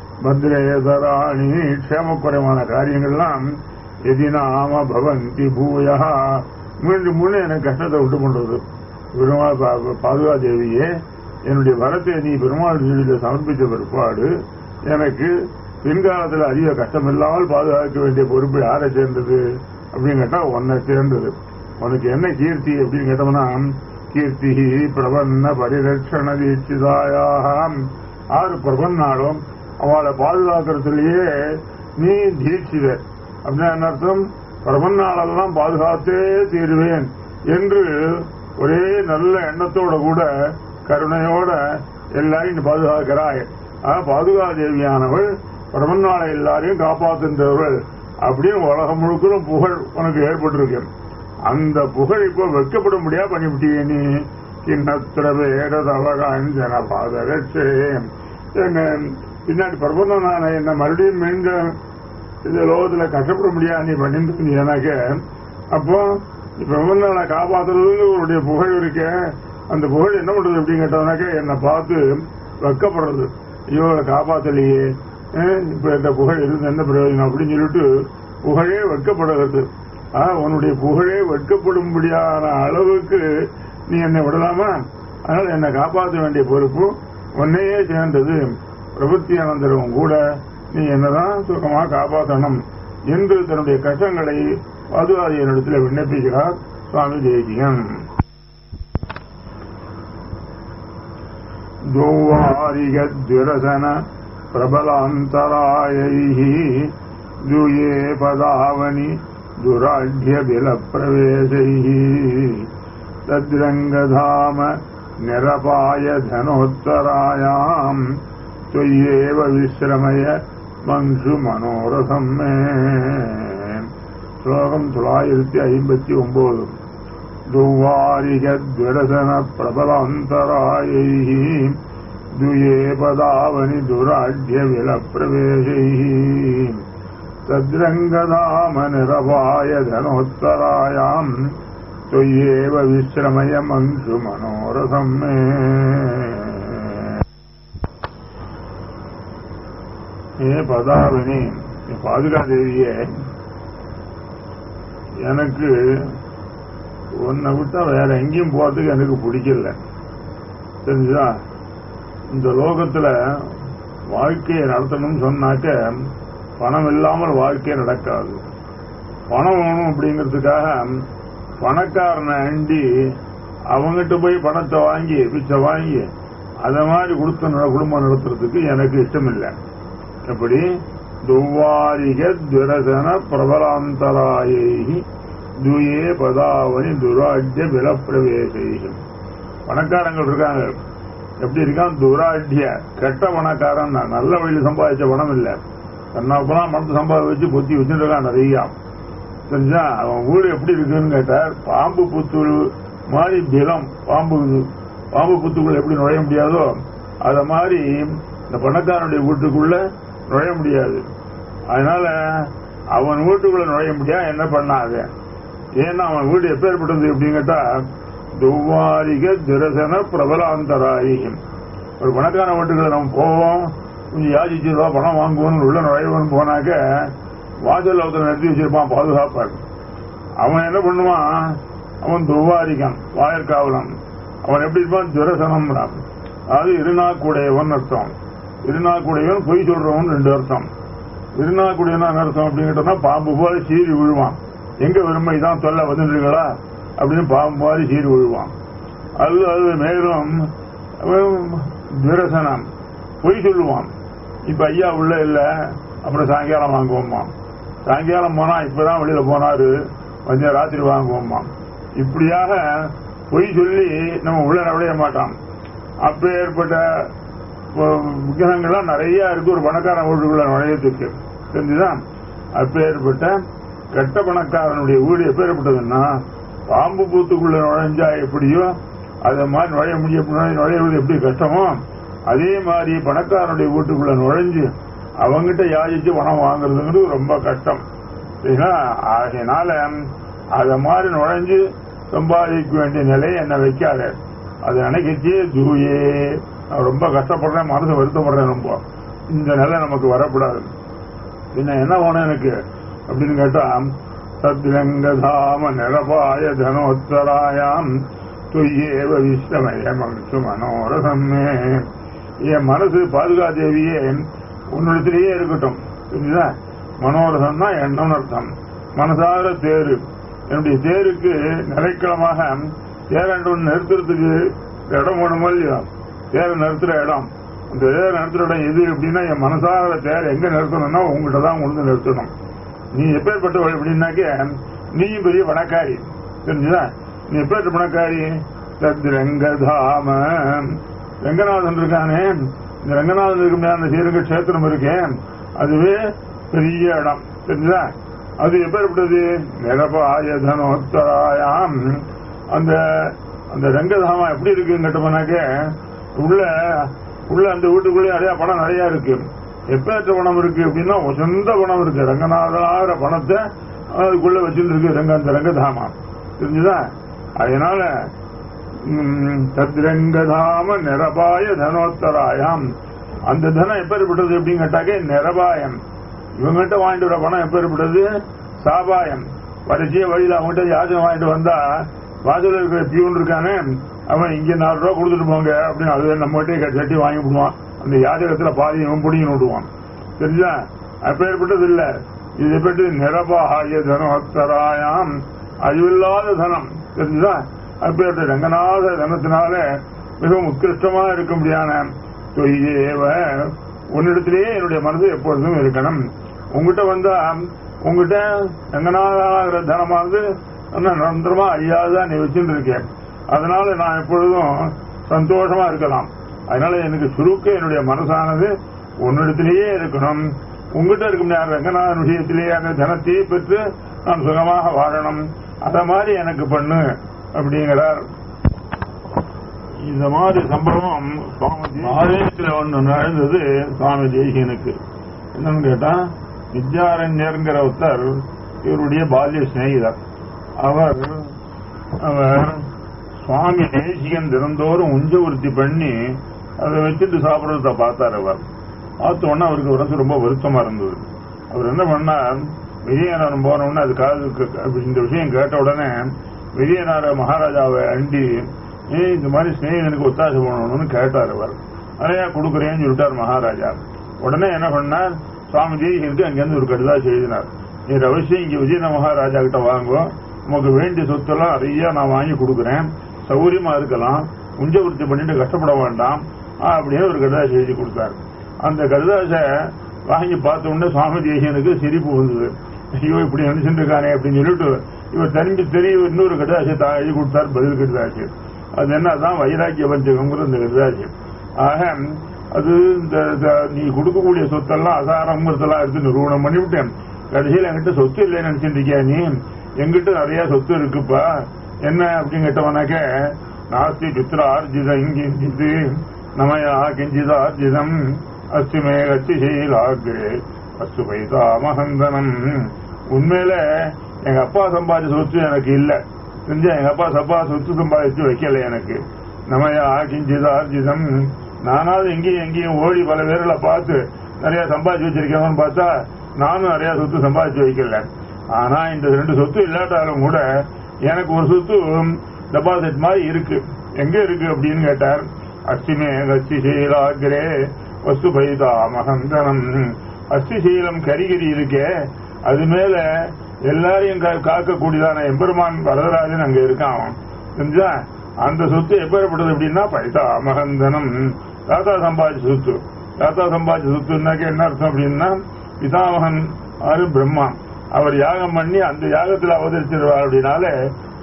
பத்ரேதராணி க்ஷேமக்குறைவான காரியங்கள்லாம் எதி நாம பவந்தி பூயா மீண்டும் முன்னே எனக்கு கஷ்டத்தை விட்டு கொண்டது பெருமாள் பா- பாதுகா தேவியே என்னுடைய வரத்தை நீ பெருமாள் வீடியில் சமர்ப்பித்த பிற்பாடு எனக்கு பின்காலத்தில் அதிக கஷ்டம் இல்லாமல் பாதுகாக்க வேண்டிய பொறுப்பு யாரை சேர்ந்தது அப்படின்னு கேட்டா உன்னை சேர்ந்தது உனக்கு என்ன கீர்த்தி அப்படின்னு கேட்டோம்னா கீர்த்தி பிரபன்ன பரிரட்சண தீட்சிதாயாம் ஆறு பிரபன்னாலும் அவளை பாதுகாக்கிறதுலயே நீ தீட்சித அப்படின்னா என்ன அர்த்தம் பிரபன்னாலெல்லாம் பாதுகாத்தே தீருவேன் என்று ஒரே நல்ல எண்ணத்தோட கூட கருணையோட எல்லாரையும் நீ பாதுகாக்கிறாய் ஆக பாதுகா தேவியானவள் பிரபன்னாளை எல்லாரையும் காப்பாத்துன்றவள் அப்படின்னு உலகம் முழுக்கலும் புகழ் உனக்கு ஏற்பட்டிருக்கு அந்த புகழ் இப்போ வெட்கப்படும்படியா பண்ணிவிட்டியே நீ கிண்ணத்திர வேடதவகாஞ்சன பாதரட்சே என்ன பின்னாடி பிரபந்தனான என்ன மறுபடியும் மீண்டும் இந்த லோகத்துல கஷ்டப்பட முடியாது நீ பண்ணிட்டு எனக்கு அப்போ பிரபந்தனை காப்பாத்துறதுன்னு உன்னுடைய புகழ் இருக்க அந்த புகழ் என்ன பண்றது அப்படின்னு கேட்டோம்னாக்க என்னை பார்த்து வெக்கப்படுறது ஐயோ இவளை காப்பாத்தலையே அஹ், இப்ப இந்த புகழ் இருந்து என்ன பிரயோஜனம் அப்படின்னு சொல்லிட்டு புகழே வெட்கப்படுகிறது ஆ, உன்னுடைய புகழே வெட்கப்படும்படியான அளவுக்கு நீ என்னை விடலாமா அதனால என்னை காப்பாற்ற வேண்டிய பொறுப்பு உன்னையே சேர்ந்தது பிரபுத்தி அனந்தரவும் கூட நீ என்னதான் சுகமா காப்பாற்றணும் என்று தன்னுடைய கஷ்டங்களை பாதுகாதியனிடத்தில் விண்ணப்பிக்கிறார் சுவாமி தேசிகன் द्वौवारिगद्विरसन प्रबलान्तरायैः द्यूये पदावनि दुराढ्यबिलप्रवेशैः तद्रङ्गधाम निरपाय धनोत्तरायाम् त्वय्येव विश्रमय மங்ஷு மனோரதம் மே ஸ்லோகம் தொள்ளாயிரத்தி ஐம்பத்தி ஒன்பது दुवारिगद्विरसन प्रबलान्तरायैः द्विये पदावनि दुराढ्यविलप्रवेशैः तद्रङ्गधामनिरपाय धनोत्तरायाम् त्वय्येव विश्रमय मङ्क्षु मनोरथम् मे ஏ பதாவினி பாதுகா தேவியே எனக்கு உன்னை விட்டா வேற எங்கேயும் போறதுக்கு எனக்கு பிடிக்கல தெரிஞ்சுதா இந்த லோகத்துல வாழ்க்கையை நடத்தணும்னு சொன்னாக்க பணம் இல்லாமல் வாழ்க்கை நடக்காது பணம் வேணும் அப்படிங்கிறதுக்காக பணக்காரனை அண்டி அவங்ககிட்ட போய் பணத்தை வாங்கி பிச்சை வாங்கி அத மாதிரி கொடுத்து நட- குடும்பம் நடத்துறதுக்கு எனக்கு இஷ்டம் இல்லை எப்படி துவாரிக துரசன பிரபலாந்தராயை துயே பதாவனி துராட்ய விலப்பிரவேசை பணக்காரங்கள் இருக்காங்க எப்படி இருக்கான் துராட்ய கெட்ட பணக்காரன் தான். நல்ல வழியில் சம்பாதிச்ச பணம் இல்ல தன்னாப்பெல்லாம் பணத்தை சம்பாதி வச்சு பொத்தி வச்சுட்டு இருக்கான் நிறைய தெரிஞ்சா அவன் வீடு எப்படி இருக்குன்னு கேட்டார் பாம்பு புத்து மாதிரி பிலம் பாம்பு இது. பாம்பு புத்துக்குள்ள எப்படி நுழைய முடியாதோ அத மாதிரி இந்த பணக்காரனுடைய வீட்டுக்குள்ள நுழைய முடியாது அதனால அவன் வீட்டுக்குள்ள நுழைய முடியாது என்ன பண்ணாத ஏன்னா அவன் வீடு எப்பேற்பட்டது அப்படின்னு கேட்டா துவாரிக திரசன பிரபலாந்தராயி ஒரு பணக்கார வீட்டுக்குள்ள நம்ம போவோம் கொஞ்சம் யாசிச்சு ரூபா பணம் வாங்குவோம்னு உள்ள நுழைவோம்னு போனாக்க வாசல் ஒருத்தர் நிறுத்தி வச்சிருப்பான் பாதுகாப்பார் அவன் என்ன பண்ணுவான் அவன் துவாரிகன் வாயற்காவலன் அவன் எப்படி இருப்பான் துரசனம் அதாவது இருநாக்குடையவன் அர்த்தம் இருநாக்குடையவன் பொய் சொல்றவன் ரெண்டு அர்த்தம் இருநாக்குடையவன் அர்த்தம் அப்படின்னு கேட்டோம்னா பாம்பு போல சீறி விழுவான் எங்க வெறுமை தான் தொல்லை வந்துருங்களா அப்படின்னு பாம்பு மாதிரி சீறி விழுவான் அது அது மேலும் துரசனம் பொய் சொல்லுவான் இப்ப ஐயா உள்ள இல்ல அப்புறம் சாயங்காலம் வாங்குவோம்மா சாயங்காலம் போனா இப்பதான் வெளியில போனாரு கொஞ்சம் ராத்திரி வாங்குவோம்மா இப்படியாக பொய் சொல்லி நம்ம உள்ள நுழைய மாட்டான் அப்ப ஏற்பட்ட விக்கிரகங்கள்லாம் நிறைய இருக்கு ஒரு பணக்காரன் வீட்டுக்குள்ள நுழையத்துக்கு தெரிஞ்சுதான் அப்ப ஏற்பட்ட கெட்ட பணக்காரனுடைய வீடு எப்பேற்பட்டதுன்னா பாம்பு பூத்துக்குள்ள நுழைஞ்சா எப்படியோ அதை மாதிரி நுழைய முடியும் நுழையிறது எப்படி கஷ்டமோ அதே மாதிரி பணக்காரனுடைய வீட்டுக்குள்ள நுழைஞ்சு அவங்கிட்ட யாசிச்சு பணம் வாங்குறதுங்கிறது ரொம்ப கஷ்டம் சரிங்களா ஆகையினால அத மாதிரி நுழைஞ்சு சம்பாதிக்க வேண்டிய நிலை என்ன வைக்காத அது நினைக்கச்சே தூயே நான் ரொம்ப கஷ்டப்படுறேன் மனசு வருத்தப்படுறேன் ரொம்ப இந்த நிலை நமக்கு வரக்கூடாது பின்ன என்ன வேணும் எனக்கு அப்படின்னு கேட்டா சத்ரங்கதாம நிரபாய தனோத்தராயாம் துய்யேவ விஸ்வமய மகிழ்ச்சி மனோரசம்மே என் மனசு பாதுகாதேவியே உன்னிடத்திலேயே இருக்கட்டும் புரிஞ்சுதா மனோரசம்னா எண்ணம் அர்த்தம் மனசார தேரு என்னுடைய தேருக்கு நிலைக்களமாக தேரண்டு நிறுத்துறதுக்கு இடம் வேணுமோ இல்லையா தேரை நிறுத்துற இடம் அந்த தேரை நிறுத்துற இடம் எது அப்படின்னா என் மனசார தேரை எங்க நிறுத்தணும்னா உங்ககிட்ட தான் கொண்டு நிறுத்தணும் நீ எப்பேற்பட்டவள் அப்படின்னாக்க நீயும் பெரிய பணக்காரி தெரிஞ்சுதா நீ எப்பேற்பட்ட பணக்காரி தத் ரங்கதாம ரங்கநாதன் இருக்கானே இந்த ரங்கநாதன் இருக்க அந்த ஸ்ரீரங்க கஷேத்திரம் இருக்கேன் அதுவே பெரிய இடம் தெரிஞ்சுதா அது எப்பேற்பட்டது நிரபாய தனோத்தராயாம் அந்த அந்த ரங்கதாமம் எப்படி இருக்குன்னு கேட்டோம்னாக்க உள்ள உள்ள அந்த வீட்டுக்குள்ளே நிறைய பணம் நிறைய இருக்கு எப்பேற்ற பணம் இருக்கு அப்படின்னா சொந்த பணம் இருக்கு ரங்கநாதனாகிற பணத்தை அதுக்குள்ள வச்சுட்டு இருக்கு ரங்க அந்த ரங்கதாமா தெரிஞ்சுதா அதனால தத்ரங்கதாம நிரபாய தனோத்தராயாம் அந்த தனம் எப்பேற்பட்டது அப்படின்னு கேட்டாக்க நிரபாயம் இவங்கிட்ட வாங்கிட்டு வர பணம் எப்பேற்பட்டது சாபாயம் வரிசைய வழியில அவங்ககிட்ட யாஜகம் வாங்கிட்டு வந்தா வாசல் இருக்கிற பியூன் இருக்கானே அவன் இங்க நாலு ரூபா கொடுத்துட்டு போங்க அப்படின்னு அது நம்ம கிட்டே சட்டி வாங்கி விடுவான் அந்த யாஜகத்துல பாதி இவன் பிடிங்கி விடுவான் தெரிஞ்சா அப்பேற்பட்டது இல்ல இது பெற்று நிரபாய தனோத்தராயாம் அழிவில்லாத தனம் தெரிஞ்சுதா அப்பேற்பட்ட ரங்கநாத தனத்தினால மிகவும் உத்கிருஷ்டமா இருக்க முடியான தொய்யேவ உன்னிடத்திலேயே என்னுடைய மனது எப்பொழுதும் இருக்கணும் உங்ககிட்ட வந்தா உங்ககிட்ட ரங்கநாத தனமானது நிரந்தரமா அழியாதான் நீ வச்சுட்டு இருக்கேன் அதனால நான் எப்பொழுதும் சந்தோஷமா இருக்கலாம் அதனால எனக்கு சுருக்க என்னுடைய மனசானது உன்னிடத்திலேயே இருக்கணும் உங்ககிட்ட இருக்கும் ரங்கநாதன் விஷயத்திலேயே அந்த தனத்தையே பெற்று நான் சுகமாக வாழணும் அத மாதிரி எனக்கு பண்ணு அப்படிங்கிறார் இந்த மாதிரி சம்பவம் சுவாமி ஆலயத்தில் ஒன்று நடந்தது சுவாமி தேசியனுக்கு என்னன்னு கேட்டா வித்யாரண்யர்ங்கிற ஒருத்தர் இவருடைய பால்ய சிநேகிதர் அவர் அவர் சுவாமி தேசிகன் தினந்தோறும் உஞ்ச உறுத்தி பண்ணி அதை வச்சுட்டு சாப்பிடுறத பார்த்தார் அவர் பார்த்த உடனே அவருக்கு உடம்பு ரொம்ப வருத்தமா இருந்தது அவர் என்ன பண்ணார் விஜயநகரம் போன உடனே அது காது இந்த விஷயம் கேட்ட உடனே விஜயநகர மகாராஜாவை அண்டி ஏ இந்த மாதிரி ஸ்நேகிதனுக்கு ஒத்தாசை பண்ணணும்னு கேட்டார் அவர் நிறைய கொடுக்குறேன்னு சொல்லிட்டார் மகாராஜா உடனே என்ன பண்ணார் சுவாமி தேசிகனுக்கு அங்கிருந்து ஒரு கடிதாசி எழுதினார் நீ அவசியம் இங்க விஜயநகர மகாராஜா கிட்ட வாங்கோ உமக்கு வேண்டிய சொத்தெல்லாம் நிறைய நான் வாங்கி கொடுக்குறேன் சௌகரியமா இருக்கலாம் உஞ்ச விருத்தி பண்ணிட்டு கஷ்டப்பட வேண்டாம் அப்படின்னு ஒரு கடிதாசி எழுதி கொடுத்தார் அந்த கடிதாசை வாங்கி பார்த்த உடனே சுவாமி தேசியனுக்கு சிரிப்பு வந்தது ஐயோ இப்படி நினைச்சுட்டு இருக்கானே அப்படின்னு சொல்லிட்டு இவர் தெரிஞ்சு தெரிய இன்னொரு கடிதாசியை தா எழுதி கொடுத்தார் பதில் கடிதாசி அது என்னதான் வைராக்கிய பஞ்சகம்ங்கிற இந்த கடிதாசி ஆக அது இந்த நீ கொடுக்கக்கூடிய சொத்தெல்லாம் அசாரங்கிறதெல்லாம் எடுத்து நிறுவனம் பண்ணிவிட்டேன் கடைசியில் என்கிட்ட சொத்து இல்லைன்னு நினைச்சிட்டு இருக்கியா நீ எங்கிட்ட நிறைய சொத்து இருக்குப்பா என்ன அப்படின்னு கேட்டவனாக்க நாஸ்தி பித்ரார்ஜித இங்கிஞ்சிது நமயா கிஞ்சிதார்ஜிதம் அஸ்து மே கச்சிசீலாகிரே அஸ்து பைதாமஹந்தனம் உண்மையில எங்க அப்பா சம்பாதிச்ச சொத்து எனக்கு இல்ல செஞ்சா எங்க அப்பா சப்பா சொத்து சம்பாதிச்சு வைக்கல எனக்கு நமயா கிஞ்சிதார்ஜிதம் நானாவது எங்கேயும் எங்கேயும் ஓடி பல பேர்களை பார்த்து நிறைய சம்பாதிச்சு வச்சிருக்கேன்னு பார்த்தா நானும் நிறைய சொத்து சம்பாதிச்சு வைக்கல ஆனா இந்த ரெண்டு சொத்து இல்லாட்டாலும் கூட எனக்கு ஒரு சொத்து டெபாசிட் மாதிரி இருக்கு எங்க இருக்கு அப்படின்னு கேட்டார் அஸ்திமே அஸ்திசீலாகிரே வஸ்து பைதா மகந்தனம் அஸ்திசீலம் கரிகரி இருக்கே அது மேல எல்லாரையும் காக்கக்கூடியதான எம்பெருமான் வரதராஜன் அங்க இருக்கான் அவன் செஞ்சா அந்த சொத்து எப்பேற்பட்டது அப்படின்னா பைசா மகந்தனம் தாத்தா சம்பாதிச்ச சொத்து தாத்தா சம்பாதிச்ச சொத்துனாக்க என்ன அர்த்தம் அப்படின்னா பிதாமகன் ஆறு பிரம்மா அவர் யாகம் பண்ணி அந்த யாகத்தில் அவதரிச்சிருவார் அப்படின்னால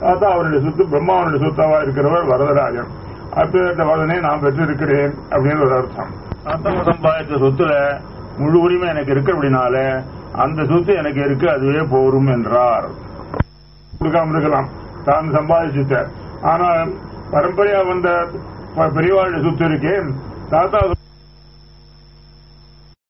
தாத்தா அவருடைய சொத்து பிரம்மாவனுடைய சொத்தாவா இருக்கிறவர் வரதராஜன் அப்பேற்பட்ட வரதனை நான் பெற்றிருக்கிறேன் அப்படின்னு ஒரு அர்த்தம் தாத்தா சம்பாதித்த சொத்துல முழு உரிமை எனக்கு இருக்கு அப்படின்னால அந்த சொத்து எனக்கு இருக்கு அதுவே போரும் என்றார் கொடுக்காம இருக்கலாம் தான் சம்பாதிச்சுட்ட ஆனால் பரம்பரையா வந்த பெரியவாளுடைய சொத்து இருக்கேன் தாத்தா